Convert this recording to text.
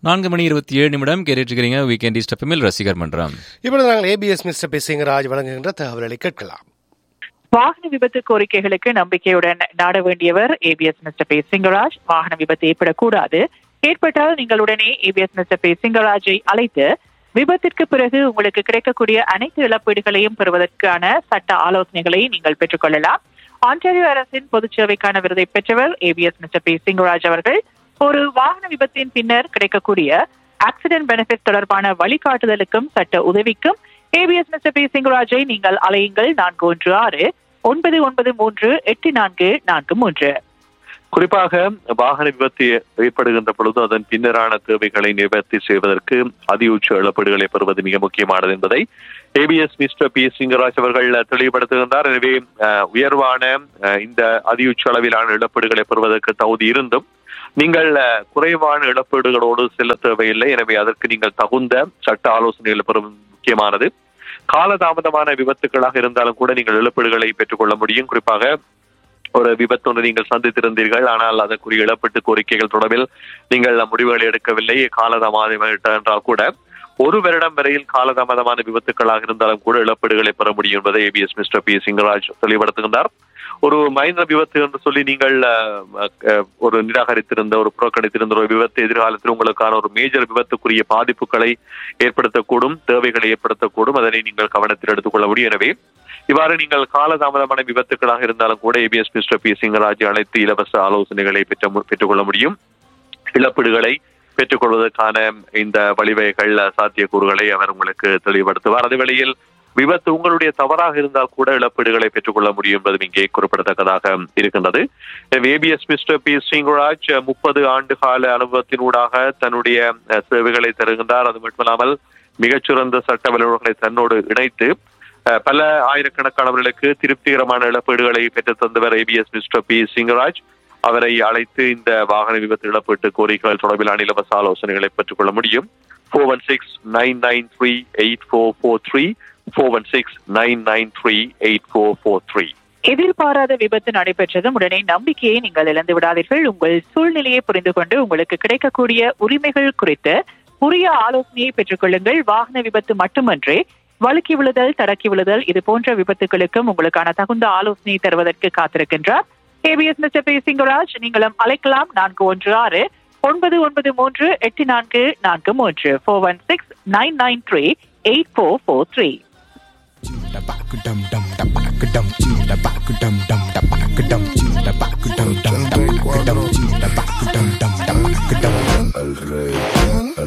நான்கு மணி இருபத்தி ஏழு நிமிடம் கேட்டுருக்கிறீங்க வீக்கெண்ட் ஸ்டெப்பமில் ரசிகர் மன்றம் இப்பொழுது நாங்கள் ஏபிஎஸ் மிஸ்டர் பி சிங்கராஜ் வழங்குகின்ற தகவல்களை கேட்கலாம் வாகன விபத்து கோரிக்கைகளுக்கு நம்பிக்கையுடன் நாட வேண்டியவர் ஏபிஎஸ் மிஸ்டர் பி சிங்கராஜ் வாகன விபத்து ஏற்படக்கூடாது ஏற்பட்டால் நீங்கள் உடனே ஏபிஎஸ் மிஸ்டர் பி சிங்கராஜை அழைத்து விபத்திற்கு பிறகு உங்களுக்கு கிடைக்கக்கூடிய அனைத்து இழப்பீடுகளையும் பெறுவதற்கான சட்ட ஆலோசனைகளை நீங்கள் பெற்றுக்கொள்ளலாம் ஆன்டாரியோ அரசின் பொதுச் சேவைக்கான விருதை பெற்றவர் ஏபிஎஸ் மிஸ்டர் பி சிங்கராஜ் அவர்கள் ஒரு வாகன விபத்தின் பின்னர் கிடைக்கக்கூடிய ஆக்சிடென்ட் பெனிஃபிட் தொடர்பான வழிகாட்டுதலுக்கும் சட்ட உதவிக்கும் ஏபிஎஸ் மிஸ்டர் பி சிங்கராஜை நீங்கள் அலையுங்கள் நான்கு ஒன்று ஆறு ஒன்பது ஒன்பது மூன்று எட்டு நான்கு நான்கு மூன்று குறிப்பாக வாகன விபத்து ஏற்படுகின்ற பொழுது அதன் பின்னரான தேவைகளை நிவர்த்தி செய்வதற்கு அதியுச்ச இழப்பீடுகளை பெறுவது மிக முக்கியமானது என்பதை ஏபிஎஸ் மிஸ்டர் பி சிங்கராஜ் அவர்கள் தெளிவுபடுத்துகின்றார் எனவே அஹ், உயர்வான அஹ், இந்த அதியுச்ச அளவிலான இழப்பீடுகளை பெறுவதற்கு தகுதி இருந்தும் நீங்கள் அஹ், குறைவான இழப்பீடுகளோடு செல்ல தேவையில்லை எனவே அதற்கு நீங்கள் தகுந்த சட்ட ஆலோசனைகள் பெறுவது முக்கியமானது காலதாமதமான விபத்துகளாக இருந்தாலும் கூட நீங்கள் இழப்பீடுகளை பெற்றுக்கொள்ள முடியும் குறிப்பாக ஒரு விபத்து ஒன்று நீங்கள் சந்தித்திருந்தீர்கள் ஆனால் அதற்குரிய இழப்பீட்டு கோரிக்கைகள் தொடர்பில் நீங்கள் முடிவுகளை எடுக்கவில்லை காலதாமதம் என்றால் கூட ஒரு வருடம் வரையில் காலதாமதமான விபத்துக்களாக இருந்தாலும் கூட இழப்பீடுகளை பெற முடியும் என்பதை ஏபிஎஸ் மிஸ்டர் பி சிங்கராஜ் தெளிவுபடுத்துகின்றார் ஒரு மைந்த விபத்து என்று சொல்லி நீங்கள் அஹ், அஹ், ஒரு நிராகரித்திருந்த ஒரு புறக்கணித்திருந்த ஒரு விபத்து எதிர்காலத்தில் உங்களுக்கான ஒரு மேஜர் விபத்துக்குரிய பாதிப்புகளை ஏற்படுத்தக்கூடும் தேவைகளை ஏற்படுத்தக்கூடும் அதனை நீங்கள் கவனத்தில் எடுத்துக்கொள்ள முடியும் எனவே இவ்வாறு நீங்கள் காலதாமதமான விபத்துக்களாக இருந்தாலும் கூட ஏபிஎஸ் மிஸ்டர் பி சிங்கராஜ் அழைத்து இலவச ஆலோசனைகளை பெற்ற பெற்றுக்கொள்ள முடியும் இழப்பீடுகளை பெற்றுக்கொள்வதற்கான இந்த வழிவகைகள் சாத்தியக்கூறுகளை அவர் உங்களுக்கு தெளிவுபடுத்துவார் அதே வேளையில் விபத்து உங்களுடைய தவறாக இருந்தால் கூட இழப்பீடுகளை பெற்றுக்கொள்ள முடியும் என்பதும் இங்கே குறிப்பிடத்தக்கதாக இருக்கின்றது ஏபிஎஸ் மிஸ்டர் பி சிங்கராஜ் முப்பது ஆண்டு கால அனுபவத்தினூடாக தன்னுடைய அஹ், சேவைகளை தருகின்றார் அது மட்டுமல்லாமல் மிகச்சிறந்த சட்ட வல்லுநர்களை தன்னோடு இணைத்து அஹ், பல ஆயிரக்கணக்கானவர்களுக்கு திருப்திகரமான இழப்பீடுகளை பெற்றுத் தந்தவர் ஏபிஎஸ் மிஸ்டர் பி சிங்கராஜ் அவரை அழைத்து இந்த வாகன விபத்து இழப்பீட்டு கோரிக்கைகள் தொடர்பிலான இலவச ஆலோசனைகளை பெற்றுக்கொள்ள முடியும் four one six nine nine three eight four four three four one six nine nine three eight four four three எதிர்பாராத விபத்து நடைபெற்றதும் உடனே நம்பிக்கையை நீங்கள் இழந்து விடாதீர்கள் உங்கள் சூழ்நிலையை புரிந்து கொண்டு உங்களுக்கு கிடைக்கக்கூடிய உரிமைகள் குறித்து உரிய ஆலோசனையை பெற்றுக்கொள்ளுங்கள் வாகன விபத்து மட்டுமன்றே வழுக்கி விழுதல் தடக்கி விழுதல் இது போன்ற விபத்துகளுக்கும் உங்களுக்கான தகுந்த ஆலோசனை தருவதற்கு காத்திருக்கின்றார் ஏபிஎஸ் மிஸ்டர் பி சிங்கராஜ் நீங்களும் அழைக்கலாம் நான்கு ஒன்று ஆறு ஒன்பது ஒன்பது மூன்று எட்டு நான்கு நான்கு மூன்று four one six nine nine three eight four four three. Da back dum dum da back dum da back dum dum da back dum da back dum dum da back dum da back dum dum da back dum El rey.